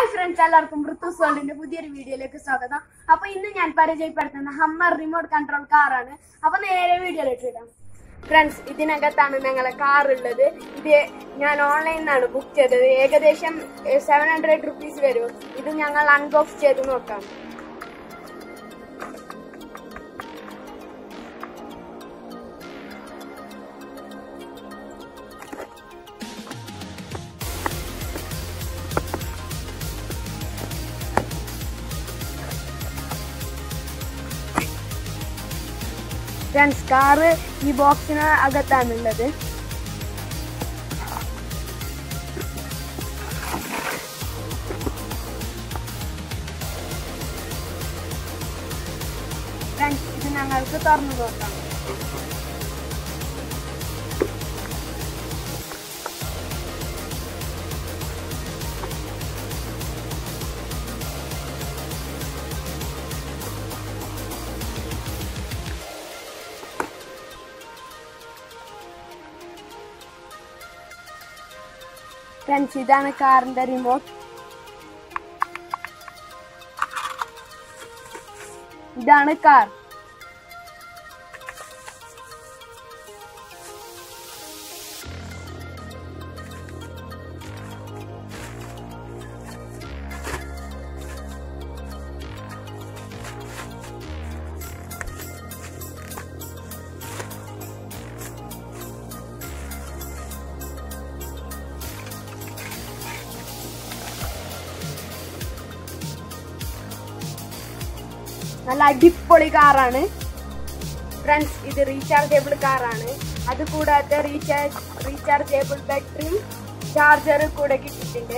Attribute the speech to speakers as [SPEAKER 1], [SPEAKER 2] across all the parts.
[SPEAKER 1] friends എല്ലാവർക്കും ഋത്തുസ് വേൾഡിന്റെ പുതിയൊരു വീഡിയോയിലേക്ക് സ്വാഗതം അപ്പൊ ഇന്ന് ഞാൻ പരിചയപ്പെടുത്തുന്ന ഹമ്മർ റിമോട്ട് കൺട്രോൾ കാറാണ് അപ്പൊ നേരെ വീഡിയോയിലേക്ക് ഇടാം ഫ്രണ്ട്സ് ഇതിനകത്താണ് ഞങ്ങളെ കാർ ഉള്ളത് ഇത് ഞാൻ ഓൺലൈനിൽ നിന്നാണ് ബുക്ക് ചെയ്തത് ഏകദേശം സെവൻ ഹൺഡ്രഡ് റുപ്പീസ് വരും ഇത് ഞങ്ങൾ അൺബോക്സ് ചെയ്ത് നോക്കാം ഫ്രണ്ട്സ് കാറ് ഈ ബോക്സിന് അകത്താണുള്ളത് ഫ്രണ്ട്സ് ഇത് ഞങ്ങൾക്ക് തുറന്നു നോക്കാം ഫ്രണ്ട്സ് ഇതാണ് കാറിന്റെ റിമോട്ട് ഇതാണ് കാർ നല്ല അടിപൊളി കാറാണ് ഫ്രണ്ട്സ് ഇത് റീചാർജബിൾ കാറാണ് അത് കൂടാതെ റീചാർജ് റീചാർജബിൾ ബാറ്ററിയും ചാർജർ കൂടെ കിട്ടിയിട്ടുണ്ട്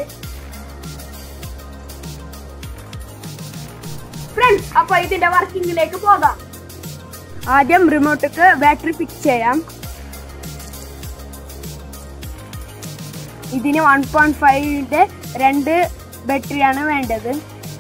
[SPEAKER 1] ഫ്രണ്ട്സ് അപ്പൊ ഇതിന്റെ വർക്കിംഗിലേക്ക് പോകാം ആദ്യം റിമോട്ടിക്ക് ബാറ്ററി ഫിക്സ് ചെയ്യാം ഇതിന് വൺ പോയിന്റ് ഫൈവിന്റെ രണ്ട് ബാറ്ററിയാണ് വേണ്ടത്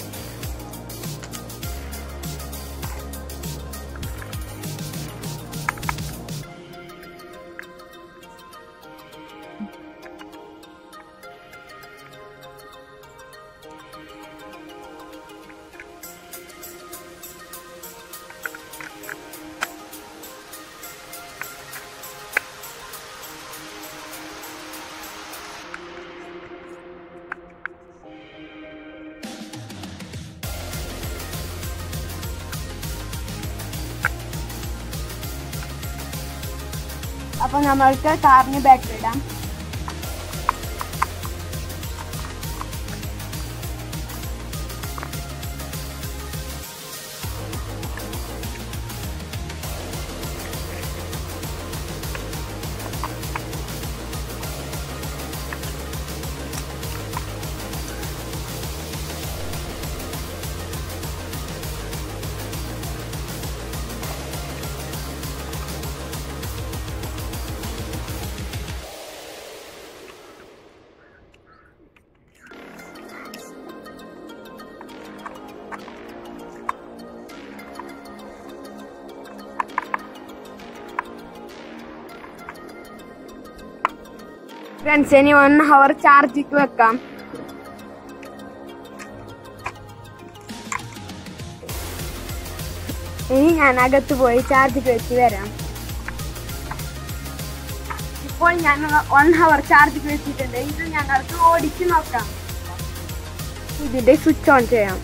[SPEAKER 1] അപ്പൊ നമ്മൾക്ക് കാറിന് ബാറ്ററി ഇടാം ഫ്രണ്ട്സ് ഇനി വൺ ഹവർ ചാർജിക്ക് വെക്കാം ഇനി ഞാൻ അകത്ത് പോയി ചാർജിക്ക് വെച്ച് വരാം ഇപ്പോൾ ഞാൻ വൺ ഹവർ ചാർജിക്ക് വെച്ചിട്ടുണ്ട് ഇത് ഞങ്ങൾക്ക് ഓടിച്ച് നോക്കാം ഇതിന്റെ സ്വിച്ച് ഓൺ ചെയ്യാം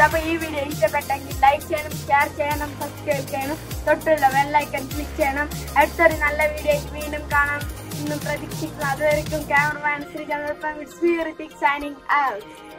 [SPEAKER 1] അപ്പൊ ഈ വീഡിയോ ഇഷ്ടപ്പെട്ടെങ്കിൽ ലൈക്ക് ചെയ്യണം ഷെയർ ചെയ്യണം സബ്സ്ക്രൈബ് ചെയ്യണം തൊട്ടുള്ള ബെല്ലൈക്കൺ ക്ലിക്ക് ചെയ്യണം അടുത്തൊരു നല്ല വീഡിയോ വീണ്ടും കാണാം ഇന്നും പ്രതീക്ഷിക്കുന്നു അതുവരെയും ക്യാമറമാൻ ശ്രീചന്ദ്രപ്പൻ സൈനിങ് ഔട്ട്